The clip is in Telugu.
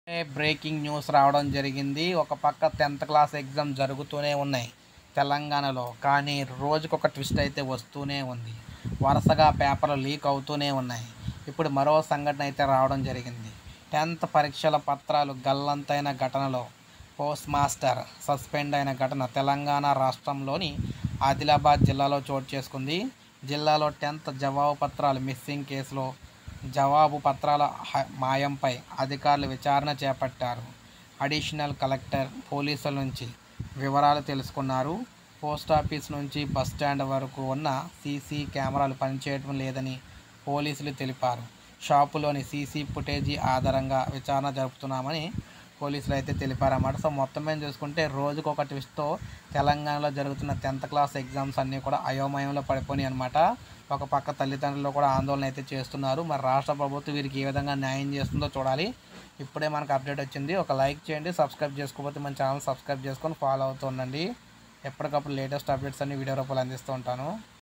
బ్రేకింగ్ న్యూస్ రావడం జరిగింది ఒక పక్క టెన్త్ క్లాస్ ఎగ్జామ్ జరుగుతూనే ఉన్నాయి తెలంగాణలో కానీ రోజుకొక ట్విస్ట్ అయితే వస్తూనే ఉంది వరుసగా పేపర్లు లీక్ అవుతూనే ఉన్నాయి ఇప్పుడు మరో సంఘటన అయితే రావడం జరిగింది టెన్త్ పరీక్షల పత్రాలు గల్లంతైన ఘటనలో పోస్ట్ మాస్టర్ సస్పెండ్ అయిన ఘటన తెలంగాణ రాష్ట్రంలోని ఆదిలాబాద్ జిల్లాలో చోటు చేసుకుంది జిల్లాలో టెన్త్ జవాబు పత్రాలు మిస్సింగ్ కేసులో జవాబు పత్రాల హ- మాయంపై అధికారులు విచారణ చేపట్టారు అడిషనల్ కలెక్టర్ పోలీసుల నుంచి వివరాలు తెలుసుకున్నారు పోస్ట్ ఆఫీస్ నుంచి బస్ స్టాండ్ వరకు ఉన్న సీసీ కెమెరాలు పనిచేయడం లేదని పోలీసులు తెలిపారు షాపులోని సీసీ ఫుటేజీ ఆధారంగా విచారణ జరుపుతున్నామని పోలీసులు అయితే తెలిపారన్నమాట సో మొత్తం మీద చూసుకుంటే రోజుకు ఒక ట్విస్ట్తో తెలంగాణలో జరుగుతున్న టెన్త్ క్లాస్ ఎగ్జామ్స్ అన్నీ కూడా అయోమయంలో పడిపోయినాయి అనమాట ఒక పక్క తల్లిదండ్రులు కూడా ఆందోళన అయితే చేస్తున్నారు మరి రాష్ట్ర ప్రభుత్వం వీరికి ఏ విధంగా న్యాయం చేస్తుందో చూడాలి ఇప్పుడే మనకు అప్డేట్ వచ్చింది ఒక లైక్ చేయండి సబ్స్క్రైబ్ చేసుకోకపోతే మన ఛానల్ సబ్స్క్రైబ్ చేసుకొని ఫాలో అవుతూ ఉండండి ఎప్పటికప్పుడు లేటెస్ట్ అప్డేట్స్ అన్ని వీడియో రూపాయలు అందిస్తూ ఉంటాను